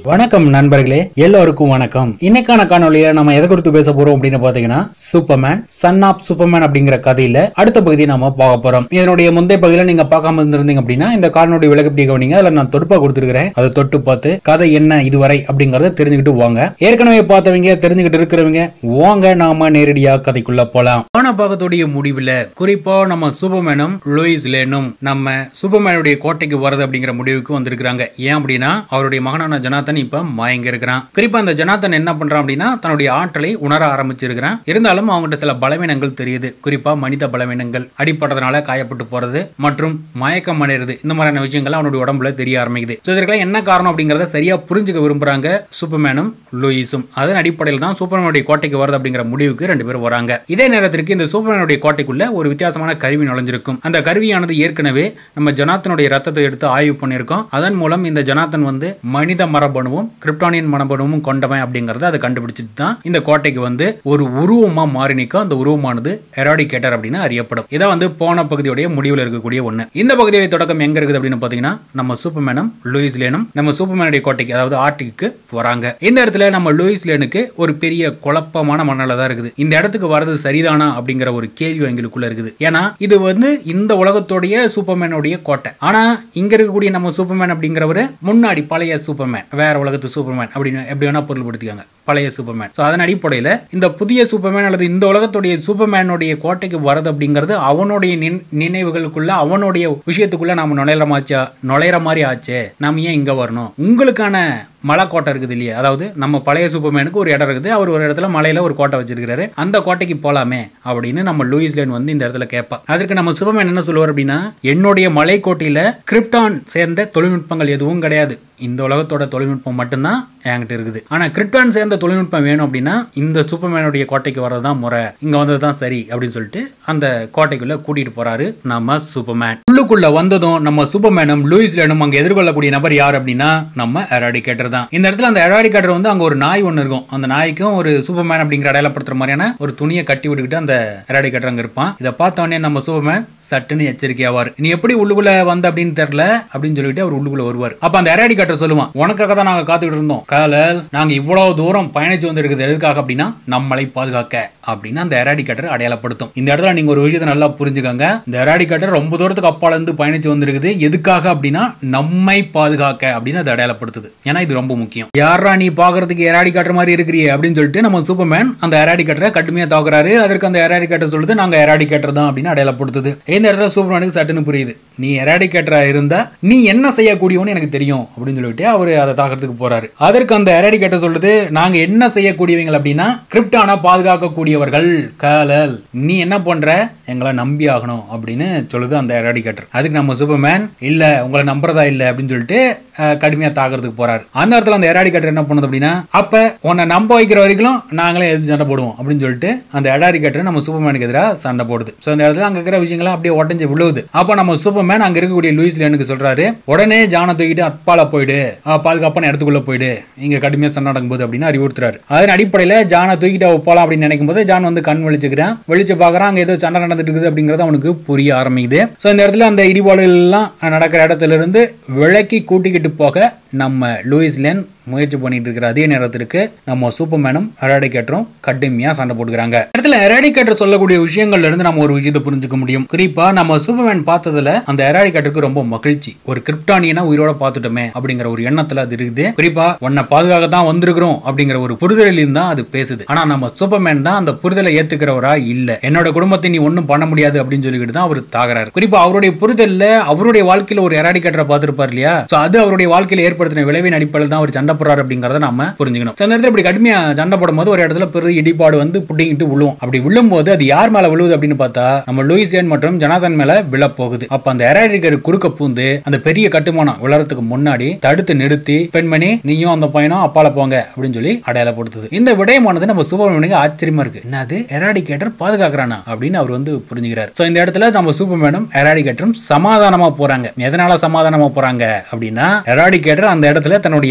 வணக்கம் நண்பர்களே எல்லோருக்கும் வணக்கம் இன்னைக்கான காணொலியில நம்ம எதை குறித்து பேச போறோம் அப்படின்னு பாத்தீங்கன்னா சூப்பர்மேன் சன் ஆப் சூப்பர்மேன் அப்படிங்கிற கதையில அடுத்த பகுதி நாம பார்க்க போறோம் இதனுடைய முந்தைய பகுதியில நீங்க பார்க்காம இருந்திருந்தீங்க அப்படின்னா இந்த காணொலி விளக்கப்படி கவனிங்க அதுல நான் தொடுப்பா கொடுத்துருக்கிறேன் அதை தொட்டு பார்த்து கதை என்ன இதுவரை அப்படிங்கறத தெரிஞ்சுக்கிட்டு வாங்க ஏற்கனவே பார்த்தவங்க தெரிஞ்சுக்கிட்டு இருக்கிறவங்க வாங்க நாம நேரடியா கதைக்குள்ள போலாம் போன பாகத்துடைய முடிவுல குறிப்பா நம்ம சூப்பர்மேனும் லூயிஸ் லேனும் நம்ம சூப்பர்மேனுடைய கோட்டைக்கு வரது அப்படிங்கிற முடிவுக்கு வந்திருக்கிறாங்க ஏன் அப்படின்னா அவருடைய மகனான ஜனாதன் இப்ப மயங்க இருக்கிறான் குறிப்பா அந்த ஜனாதன் என்ன பண்றான் அப்படின்னா தன்னுடைய ஆற்றலை உணர ஆரம்பிச்சிருக்கிறான் இருந்தாலும் அவங்ககிட்ட சில பலவீனங்கள் தெரியுது குறிப்பா மனித பலவீனங்கள் அடிப்பட்டதுனால காயப்பட்டு போறது மற்றும் மயக்கம் அடைறது இந்த மாதிரியான விஷயங்கள் அவனுடைய உடம்புல தெரிய ஆரம்பிக்குது So இதற்கெல்லாம் என்ன காரணம் அப்படிங்கறத சரியா புரிஞ்சுக்க விரும்புறாங்க சூப்பர்மேனும் லூயிஸும் அதன் அடிப்படையில் தான் சூப்பர்மேனுடைய கோட்டைக்கு வருது அப்படிங்கிற முடிவுக்கு ரெண்டு பேரும் வராங்க இதே நேரத்திற்கு இந்த சூப்பர்மேனுடைய கோட்டைக்குள்ள ஒரு வித்தியாசமான கருவி நுழைஞ்சிருக்கும் அந்த கருவியானது ஏற்கனவே நம்ம ஜனாத்தனுடைய ரத்தத்தை எடுத்து ஆய்வு பண்ணியிருக்கோம் அதன் மூலம் இந்த ஜனாத்தன் வந்து மனித மரபணுவும் கிரிப்டானியன் மரபணுவும் கொண்டவன் அப்படிங்கறத அதை கண்டுபிடிச்சிட்டு தான் இந்த கோட்டைக்கு வந்து ஒரு உருவமா மாறி நிற்கும் அந்த உருவமானது எராடிகேட்டர் அப்படின்னு அறியப்படும் இதை வந்து போன பகுதியுடைய முடிவில் இருக்கக்கூடிய ஒண்ணு இந்த பகுதியுடைய தொடக்கம் எங்க இருக்குது அப்படின்னு பாத்தீங்கன்னா நம்ம சூப்பர்மேனும் லூயிஸ் லேனும் நம்ம சூப்பர்மேனுடைய கோட்டைக்கு அதாவது ஆர்டிக்கு வராங்க இந்த இடத்துல நம்ம லூயிஸ் லேனுக்கு ஒரு பெரிய குழப்பமான மனநிலை தான் இருக்குது இந்த இடத்துக்கு வரது சரிதானா அப்படிங்கிற ஒரு கேள்வி எங்களுக்குள்ள இருக்குது ஏன்னா இது வந்து இந்த உலகத்துடைய சூப்பர்மேனுடைய கோட்டை ஆனா இங்க இருக்கக்கூடிய நம்ம சூப்பர்மேன் அப்படிங்கிறவரு முன்னாடி பழைய சூப்பர்மேன் வேற உலகத்து சூப்பர்மேன் அப்படின்னு எப்படி வேணா பொருள்படுத்திக்காங்க பழைய சூப்பர்மேன் ஸோ அதன் அடிப்படையில் இந்த புதிய சூப்பர்மேன் அல்லது இந்த உலகத்துடைய சூப்பர்மேனுடைய கோட்டைக்கு வரது அப்படிங்கிறது அவனுடைய நின்- நினைவுகளுக்குள்ள அவனுடைய விஷயத்துக்குள்ள நாம நுழையிறமாச்சா நுழையிற மாதிரி ஆச்சே நாம ஏன் இங்க வரணும் உங்களுக்கான மலை கோட்டை இருக்குது இல்லையா அதாவது நம்ம பழைய சூப்பர்மேனுக்கு ஒரு இடம் இருக்குது அவர் ஒரு இடத்துல மலையில ஒரு கோட்டை வச்சிருக்காரு அந்த கோட்டைக்கு போலாமே அப்படின்னு நம்ம லூயிஸ் லேன் வந்து இந்த இடத்துல கேட்பா அதற்கு நம்ம சூப்பர்மேன் என்ன சொல்லுவார் அப்படின்னா என்னுடைய மலைக்கோட்டையில கிரிப்டான் சேர்ந்த தொழில்நுட்பங்கள் எதுவும் கிடையாது இந்த உலகத்தோட தொழில்நுட்பம் மட்டும்தான் என்கிட்ட இருக்குது ஆனா கிரிப்டான் சேர்ந்த தொழில்நுட்பம் வேணும் அப்படின்னா இந்த சூப்பர்மேனுடைய கோட்டைக்கு வர்றதுதான் முறை இங்க வந்ததுதான் சரி அப்படின்னு சொல்லிட்டு அந்த கோட்டைக்குள்ள கூட்டிட்டு போறாரு நம்ம சூப்பர்மேன் உள்ளுக்குள்ள வந்ததும் நம்ம சூப்பர்மேனும் லூயிஸ் லேனும் அங்க எதிர்கொள்ளக்கூடிய நபர் யார் அப்படின்னா நம்ம எராடிகேட்டர் தான் இந்த இடத்துல அந்த எராடிகேட்டர் வந்து அங்க ஒரு நாய் ஒன்று இருக்கும் அந்த நாய்க்கும் ஒரு சூப்பர்மேன் அப்படிங்கிற அடையாளப்படுத்துற மாதிரியான ஒரு துணியை கட்டி விட்டுக்கிட்டு அந்த எராடிகேட்டர் அங்க இருப்பான் இதை பார்த்த உடனே நம்ம சூப்பர்மேன் சட்டுன்னு எச்சரிக்கையாவார் நீ எப்படி உள்ளுக்குள்ள வந்த அப்படின்னு தெரியல அப்படின்னு சொல்லிட்டு அவர் உள்ளுக்குள்ள வருவார் அப்ப அந்த எராடிகேட்டர் சொல்லுவான் உனக்காக தான் நாங்க காத்துக்கிட்டு இருந்தோம் காலல் நாங்க இவ்வளவு தூரம் பயணிச்சு வந்திருக்குது எதுக்காக அப்படின்னா நம்மளை பாதுகாக்க அப்படின்னு அந்த எராடிகேட்டர் அடையாளப்படுத்தும் இந்த இடத்துல நீங்க ஒரு விஷயத்தை நல்லா புரிஞ்சுக்கோங்க இந்த எராடிகேட்டர் ரொம்ப தூரத்துக்கு அப்பால இருந்து பயணிச்சு வந்திருக்குது எதுக்காக அப்படின்னா நம்மை பாதுகாக்க அப்படின்னு அது அடையாளப்படுத்துது ஏன்னா இது ரொம்ப முக்கியம் யாரா நீ பாக்குறதுக்கு எராடிகேட்டர் மாதிரி இருக்கிறியே அப்படின்னு சொல்லிட்டு நம்ம சூப்பர்மேன் அந்த எராடிகேட்டரை கடுமையா தாக்குறாரு அதற்கு அந்த எராடிகேட்டர் சொல்லுது நாங்க எராடிகேட்டர் தான் அப்படின்னு அடையாளப்படுத்துது இந்த இடத்துல சூப்பர்மேனுக்கு சட்டுன்னு புரியுது நீ எராடிகேட்டரா இருந்தா நீ என்ன செய்யக்கூடியவன்னு எனக்கு தெரியும் அப்படின்னு சொல்லிட்டு அவர் அதை தாக்குறதுக்கு போறாரு அதற்கு அந்த எராடிகேட்டர் சொல்லுது நாங்க என்ன செய்யக்கூடியவங்க அப்படின்னா கிரிப்டான பாதுகாக்கக்கூடியவர்கள் காலல் நீ என்ன பண்ற எங்களை நம்பி ஆகணும் அப்படின்னு சொல்லுது அந்த எராடிகேட்டர் அதுக்கு நம்ம சூப்பர்மேன் இல்ல உங்களை நம்புறதா இல்ல அப்படின்னு சொல்லிட்டு அஹ், கடுமையா தாக்குறதுக்கு போறாரு அந்த இடத்துல அந்த எராடிகேட்டர் என்ன பண்ணுது அப்படின்னா அப்ப உன்னை நம்ப வைக்கிற வரைக்கும் நாங்களே எதிர்த்து சண்டை போடுவோம் அப்படின்னு சொல்லிட்டு அந்த எராடிகேட்டர் நம்ம சூப்பர்மேனுக்கு எதிராக சண்டை போடுது ஸோ அந்த இடத்துல அங்க இருக்கிற விஷயங்கள்லாம் அப்படியே உடஞ்சு விழுவுது அப்போ நம்ம சூப்பர்மேன் அங்க இருக்கக்கூடிய லூயிஸ் லேனுக்கு சொல்றாரு உடனே ஜானை தூக்கிட்டு அப்பால போயிடு அஹ், பாதுகாப்பான இடத்துக்குள்ள போயிடு இங்க கடுமையா சண்டை நடக்கும்போது அப்படின்னு அறிவுறுத்துறாரு அதன் அடிப்படையில ஜானை தூக்கிட்டு அவ போலாம் அப்படின்னு நினைக்கும் போது ஜான் வந்து கண் விழிச்சுக்கிறான் விழிச்சு பாக்குறான் அங்க ஏதோ சண்டை நடந்துட்டு இருக்குது அப்படிங்கறது அவனுக்கு புரிய ஆரம்பிக்குது ஸோ இந்த இடத்துல அந்த இடிபாடுகள் எல்லாம் நடக்கிற இடத்துல இருந்து விலக்கி கூட்டிக்கிட்டு போக நம்ம லூயிஸ் லேன் முயற்சி பண்ணிட்டு இருக்கிற அதே நேரத்திற்கு நம்ம சூப்பர்மேனும் எராடிகேட்டரும் கடுமையா சண்டை போட்டுக்கிறாங்க இந்த இடத்துல எராடிகேட்டர் சொல்லக்கூடிய விஷயங்கள்ல இருந்து நம்ம ஒரு விஷயத்தை புரிஞ்சுக்க முடியும் குறிப்பா நம்ம சூப்பர்மேன் பார்த்ததுல அந்த எராடிகேட்டருக்கு ரொம்ப மகிழ்ச்சி ஒரு கிரிப்டானியனா உயிரோட பார்த்துட்டோமே அப்படிங்கிற ஒரு எண்ணத்துல அது இருக்குது குறிப்பா உன்னை பாதுகாக்க தான் வந்திருக்கிறோம் அப்படிங்கிற ஒரு புரிதலில் தான் அது பேசுது ஆனா நம்ம சூப்பர்மேன் தான் அந்த புரிதலை ஏத்துக்கிறவரா இல்ல என்னோட குடும்பத்தை நீ ஒண்ணும் பண்ண முடியாது அப்படின்னு சொல்லிக்கிட்டு தான் அவர் தாக்குறாரு குறிப்பா அவருடைய புரிதல்ல அவருடைய வாழ்க்கையில ஒரு எராடிகேட்டரை பார்த்திருப்பார் இல்லையா சோ அது அவருடைய வாழ்க்கையில ஏற்படுத்தின விளைவின் அடிப்படையில் தான் அவர் சண்டை போடுறாரு அப்படிங்கறத நாம புரிஞ்சுக்கணும் So, அந்த இடத்துல இப்படி கடுமையா சண்டை போடும்போது ஒரு இடத்துல பெரிய இடிபாடு வந்து புட்டிங்கிட்டு விழுவும் அப்படி விழும்போது அது யார் மேல விழுவுது அப்படின்னு பார்த்தா நம்ம லூயிஸ் லேன் மற்றும் ஜனாதன் மேல விழ போகுது அப்ப அந்த எராடிகர் குறுக்க பூந்து அந்த பெரிய கட்டுமானம் விழறதுக்கு முன்னாடி தடுத்து நிறுத்தி பெண்மணி நீயும் அந்த பையனும் அப்பால போங்க அப்படின்னு சொல்லி அடையாளப்படுத்துது இந்த விடயமானது நம்ம சுப்பிரமணியனுக்கு ஆச்சரியமா இருக்கு என்னது எராடிகேட்டர் பாதுகாக்கிறானா அப்படின்னு அவர் வந்து புரிஞ்சுக்கிறார் சோ இந்த இடத்துல நம்ம சூப்பர்மேனும் எராடிகேட்டரும் சமாதானமா போறாங்க எதனால சமாதானமா போறாங்க அப்படின்னா எராடிகேட்டர் அந்த இடத்துல தன்னுடைய அஹ், மனைவி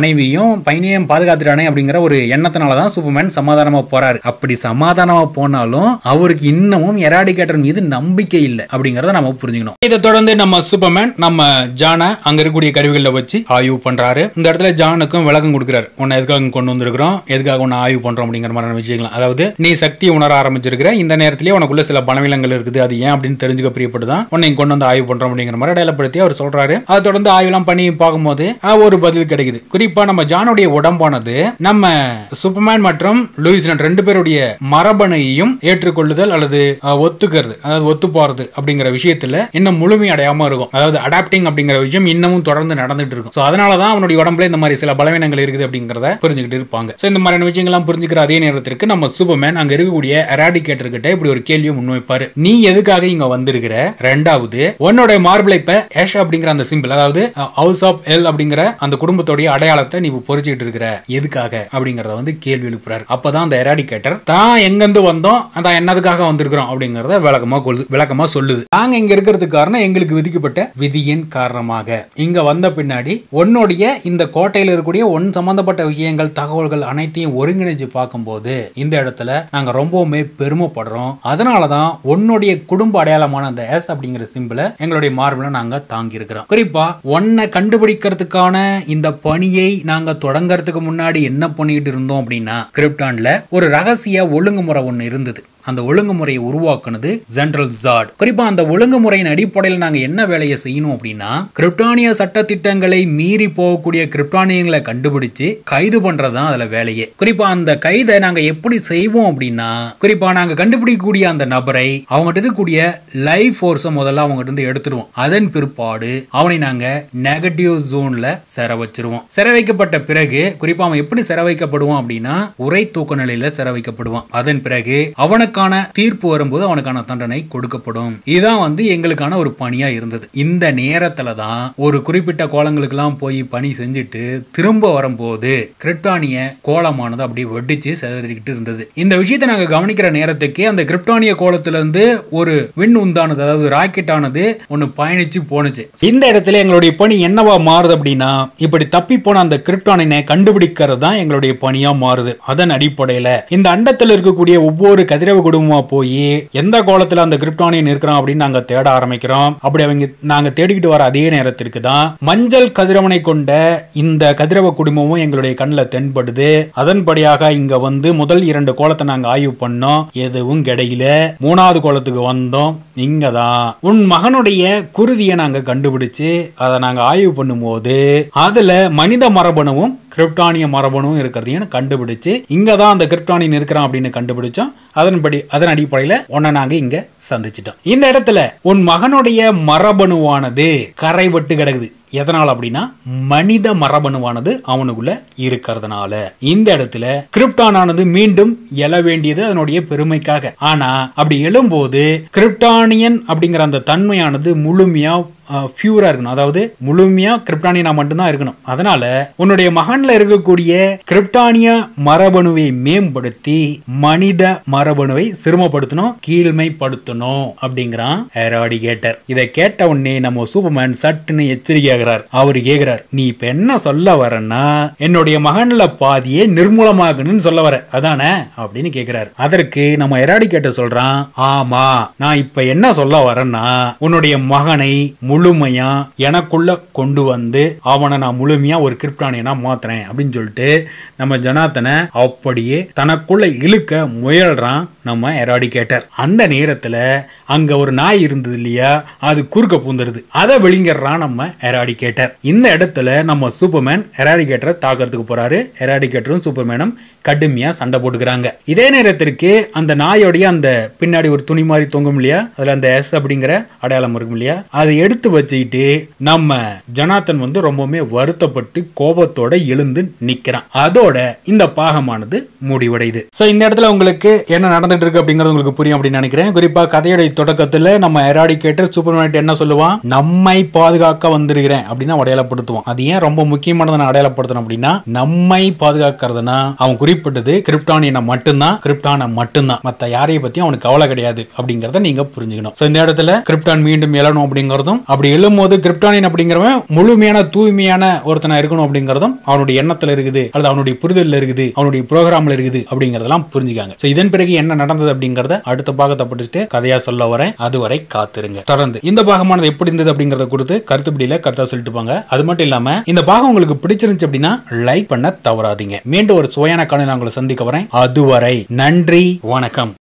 மனைவியும் பையனையும் பாதுகாத்துட்டானே அப்படிங்கிற ஒரு எண்ணத்தினாலதான் சூப்பர்மேன் சமாதானமா போறாரு அப்படி சமாதானமா போனாலும் அவருக்கு இன்னமும் எராடிகேட்டர் மீது நம்பிக்கை இல்லை அப்படிங்கறத நம்ம புரிஞ்சுக்கணும் இதை தொடர்ந்து நம்ம சூப்பர்மேன் நம்ம ஜானை அங்க இருக்கக்கூடிய கருவிகளில் வச்சு ஆய்வு பண்றாரு இந்த இடத்துல ஜானுக்கும் விளக்கம் கொடுக்குறாரு உன்னை எதுக்காக இங்க கொண்டு வந்திருக்கிறோம் எதுக்காக உன்னை ஆய்வு பண்றோம் அப்படிங்கிற மாதிரியான விஷயங்கள் அதாவது நீ சக்தியை உணர ஆரம்பிச்சிருக்கிற இந்த நேரத்திலேயே உனக்குள்ள சில பலவீனங்கள் இருக்குது அது ஏன் அப்படின்னு தெரிஞ்சுக்க பிரியப்பட்டு தான் உன்னை இங்க கொண்டு வந்து ஆய்வு பண்றோம் அப்படிங்கிற மாதிரி அடையாளப்படுத்தி அவர் சொல்றாரு அதை தொடர்ந்து ஆய்வுலாம் பண்ணி பார்க்கும்போது அஹ், ஒரு பதில் கிடைக்குது குறிப்பா நம்ம ஜானுடைய உடம்பானது நம்ம சூப்பர்மேன் மற்றும் லூயிஸ் நட் ரெண்டு பேருடைய மரபணையையும் ஏற்றுக்கொள்ளுதல் அல்லது அஹ், ஒத்துக்கிறது அதாவது ஒத்து போறது அப்படிங்கிற விஷயத்துல இன்னும் முழுமை அடையாம இருக்கும் அதாவது அடாப்டிங் அப்படிங்கிற விஷயம் இன்னமும் தொடர்ந்து நடந்துட்டு இருக்கும் சோ அதனால தான் அவனுடைய உடம்புல இந்த மாதிரி சில பலவீனங்கள் இருக்குது அப்படிங்கறத புரிஞ்சுக்கிட்டு இருப்பாங்க சோ இந்த மாதிரியான விஷயங்கள்லாம் புரிஞ்சுக்கிற அதே நேரத்திற்கு நம்ம சூப்பர்மேன் அங்க இருக்கக்கூடிய எராடிகேட்டர் கிட்ட இப்படி ஒரு கேள்வியை முன்வைப்பாரு நீ எதுக்காக இங்க வந்திருக்கிற ரெண்டாவது உன்னோட மார்பிளை இப்ப ஏஷ் அப்படிங்கிற அந்த சிம்பிள் அதாவது ஹவுஸ் ஆஃப் எல் அப்படிங்கிற அந்த குடும்பத்தோடைய அடையாளத்தை நீ இப்ப பொறிச்சிட்டு இருக்கிற எதுக்காக அப்படிங்கறத வந்து கேள்வி எழுப்புறாரு அப்பதான் அந்த எராடிகேட்டர் தான் எங்கிருந்து வந்தோம் அதான் என்னதுக்காக வந்திருக்கிறோம் அப்படிங்கறத விளக்கமா கொள்ளு- விளக்கமா சொல்லுது நாங்க இங்க இருக்கிறதுக்கு காரணம் எங்களுக்கு விதிக்கப்பட்ட விதியின் காரணமாக இங்க வந்த பின்னாடி உன்னுடைய இந்த கோட்டையில இருக்கக்கூடிய ஒன் சம்பந்தப்பட்ட விஷயங்கள் தகவல்கள் அனைத்தையும் ஒருங்கிணைச்சு பார்க்கும்போது இந்த இடத்துல நாங்க ரொம்பவுமே பெருமைப்படுறோம் அதனாலதான் உன்னுடைய குடும்ப அடையாளமான அந்த எஸ் அப்படிங்கிற சிம்பிளை எங்களுடைய மார்பிள நாங்க தாங்கி இருக்கிறோம் குறிப்பா ஒன்னை கண்டுபிடிக்கிறதுக்கான இந்த பணியை நாங்க தொடங்கறதுக்கு முன்னாடி என்ன பண்ணிட்டு இருந்தோம் அப்படின்னா கிரிப்டான்ல ஒரு ரகசிய ஒழுங்குமுறை ஒண்ணு இருந்தது அந்த ஒழுங்குமுறையை உருவாக்குனது ஜெனரல் ஜாட் குறிப்பா அந்த ஒழுங்குமுறையின் அடிப்படையில் நாங்க என்ன வேலையை செய்யணும் அப்படின்னா கிரிப்டானிய சட்டத்திட்டங்களை மீறி போகக்கூடிய கிரிப்டானியங்களை கண்டுபிடிச்சு கைது பண்றதுதான் அதுல வேலையே குறிப்பா அந்த கைதை நாங்க எப்படி செய்வோம் அப்படின்னா குறிப்பா நாங்க கண்டுபிடிக்கக்கூடிய அந்த நபரை அவங்ககிட்ட இருக்கக்கூடிய லைஃப் ஃபோர்ஸை முதல்ல அவங்ககிட்ட இருந்து எடுத்துருவோம் அதன் பிற்பாடு அவனை நாங்க நெகட்டிவ் ஜோன்ல சிற வச்சிருவோம் சிற வைக்கப்பட்ட பிறகு குறிப்பா அவன் எப்படி சிற வைக்கப்படுவான் அப்படின்னா உரை தூக்க நிலையில சிற வைக்கப்படுவான் அதன் பிறகு அவனுக்கான தீர்ப்பு வரும்போது அவனுக்கான தண்டனை கொடுக்கப்படும் இதுதான் வந்து எங்களுக்கான ஒரு பணியா இருந்தது இந்த நேரத்துல தான் ஒரு குறிப்பிட்ட கோலங்களுக்கெல்லாம் போய் பணி செஞ்சுட்டு திரும்ப வரும்போது கிரிப்டானிய கோலமானது அப்படியே வெடிச்சு சிதறிக்கிட்டு இருந்தது இந்த விஷயத்தை நாங்க கவனிக்கிற நேரத்துக்கு அந்த கிரிப்டானிய கோலத்துல இருந்து ஒரு விண் உந்தானது அதாவது ராக்கெட் ஆனது ஒன்னு பயணிச்சு போனுச்சு இந்த இடத்துல எங்களுடைய பணி என்னவா மாறுது அப்படின்னா இப்படி தப்பி போன அந்த கிரிப்டானினை கண்டுபிடிக்கிறது தான் எங்களுடைய பணியா மாறுது அதன் அடிப்படையில இந்த அண்டத்தில் இருக்கக்கூடிய ஒவ்வொரு கதிரவ குடும்பமா போய் எந்த கோலத்துல அந்த கிரிப்டானியன் இருக்கிறான் அப்படின்னு நாங்க தேட ஆரம்பிக்கிறோம் அப்படி அவங்க நாங்க தேடிக்கிட்டு வர அதே நேரத்திற்கு தான் மஞ்சள் கதிரவனை கொண்ட இந்த கதிரவ குடும்பமும் எங்களுடைய கண்ணில் தென்படுது அதன்படியாக இங்க வந்து முதல் இரண்டு கோலத்தை நாங்க ஆய்வு பண்ணோம் எதுவும் கிடையில மூணாவது கோலத்துக்கு வந்தோம் இங்க தான் உன் மகனுடைய குருதியை நாங்க கண்டுபிடிச்சு அதை நாங்க ஆய்வு பண்ணும்போது அதுல மனித மரபணுவும் கிரிப்டானிய மரபணுவும் இருக்கிறதையும் கண்டுபிடிச்சு இங்க தான் அந்த கிரிப்டானியன் இருக்கிறான் அப்படின்னு கண்டுபிடிச்சோம் அதன்படி அதன் அடிப்படையில உன்னை நாங்க இங்க சந்திச்சிட்டோம் இந்த இடத்துல உன் மகனுடைய மரபணுவானது கரைபட்டு கிடக்குது எதனால் அப்படின்னா மனித மரபணுவானது அவனுக்குள்ள இருக்கிறதுனால இந்த இடத்துல கிரிப்டானானது மீண்டும் எழ வேண்டியது அதனுடைய பெருமைக்காக ஆனா அப்படி எழும்போது கிரிப்டானியன் அப்படிங்கிற அந்த தன்மையானது முழுமையா பியூரா இருக்கணும் அதாவது முழுமையா கிரிப்டானியனா மட்டும்தான் இருக்கணும் அதனால உன்னுடைய மகன்ல இருக்கக்கூடிய கிரிப்டானிய மரபணுவை மேம்படுத்தி மனித மரபணுவை சிறுமப்படுத்தணும் கீழ்மைப்படுத்தணும் அப்படிங்கிறான் எராடிகேட்டர் இதை கேட்ட உடனே நம்ம சூப்பர்மேன் சட்டுன்னு எச்சரிக்கையாகிறார் அவர் கேக்குறார் நீ இப்ப என்ன சொல்ல வரன்னா என்னுடைய மகன்ல பாதியே நிர்மூலமாகணும்னு சொல்ல வர அதானே அப்படின்னு கேக்குறாரு அதற்கு நம்ம எராடிகேட்டர் சொல்றான் ஆமா நான் இப்ப என்ன சொல்ல வரேன்னா உன்னுடைய மகனை முழுமையா எனக்குள்ள கொண்டு வந்து அவனை நான் முழுமையா ஒரு கிரிப்டானியனா மாத்துறேன் அப்படின்னு சொல்லிட்டு நம்ம ஜனாத்தனை அப்படியே தனக்குள்ள இழுக்க முயல்றான் நம்ம எராடிகேட்டர் அந்த நேரத்துல அங்க ஒரு நாய் இருந்தது இல்லையா அது குறுக்க பூந்துருது அதை விழுங்கிடுறான் நம்ம எராடிகேட்டர் இந்த இடத்துல நம்ம சூப்பர்மேன் எராடிகேட்டரை தாக்கிறதுக்கு போறாரு எராடிகேட்டரும் சூப்பர்மேனும் கடுமையா சண்டை போட்டுக்கிறாங்க இதே நேரத்திற்கு அந்த நாயோடைய அந்த பின்னாடி ஒரு துணி மாதிரி தொங்கும் இல்லையா அதுல அந்த எஸ் அப்படிங்கிற அடையாளம் இருக்கும் இல்லையா அதை எடுத்து வச்சுக்கிட்டு நம்ம ஜனாத்தன் வந்து ரொம்பவுமே வருத்தப்பட்டு கோபத்தோட எழுந்து நிக்கிறான் அதோட இந்த பாகமானது முடிவடையுது சோ இந்த இடத்துல உங்களுக்கு என்ன நடந்துட்டு இருக்கு அப்படிங்கிறது உங்களுக்கு புரியும் அப்படின்னு நினைக்கிறேன் குறிப்பா கதையுடைய தொடக்கத்துல நம்ம எராடிகேட்டர் சூப்பர்மேன் என்ன சொல்லுவான் நம்மை பாதுகாக்க வந்திருக்கிறேன் அப்படின்னு அவன் அடையாளப்படுத்துவான் அது ஏன் ரொம்ப முக்கியமானதை நான் அடையாளப்படுத்தணும் அப்படின்னா நம்மை பாதுகாக்கிறதுனா அவன் குறிப்பிட்டது கிரிப்டானியனை மட்டும்தான் கிரிப்டானை மட்டும்தான் மத்த யாரையும் பத்தி அவனுக்கு கவலை கிடையாது அப்படிங்கறத நீங்க புரிஞ்சுக்கணும் So, இந்த இடத்துல கிரிப்டான் மீண்டும் எழணும் அப்படிங்கறதும் அப்படி எழும்போது கிரிப்டானியன் அப்படிங்கிறவன் முழுமையான தூய்மையான ஒருத்தனா இருக்கணும் அப்படிங்கறதும் அவனுடைய எண்ணத்துல இருக்குது அல்லது அவனுடைய புரிதல்ல இருக்குது அவனுடைய ப்ரோக்ராம்ல இருக்குது அப்படிங்கறதெல்லாம் புரிஞ்சுக்காங்க So, இதன் பிறகு என்ன நடந்தது அப்படிங்கறத அடுத்த பாகத்தை படிச்சுட்டு கதையா சொல்ல வரேன் அதுவரை காத்திருங்க தொடர்ந்து இந்த பாகமானது எப்படி இருந்தது அப்படிங்கறத கொடுத்து கருத்துப்படியில கருத்தா சொல்லிட்டு போங்க அது மட்டும் இல்லாம இந்த பாகம் உங்களுக்கு பிடிச்சிருந்துச்சு அப்படின்னா லைக் பண்ண தவறாதீங்க மீண்டும் ஒரு சுவையான காணொலி நான் உங்களை சந்திக்க வரேன் அதுவரை நன்றி வணக்கம்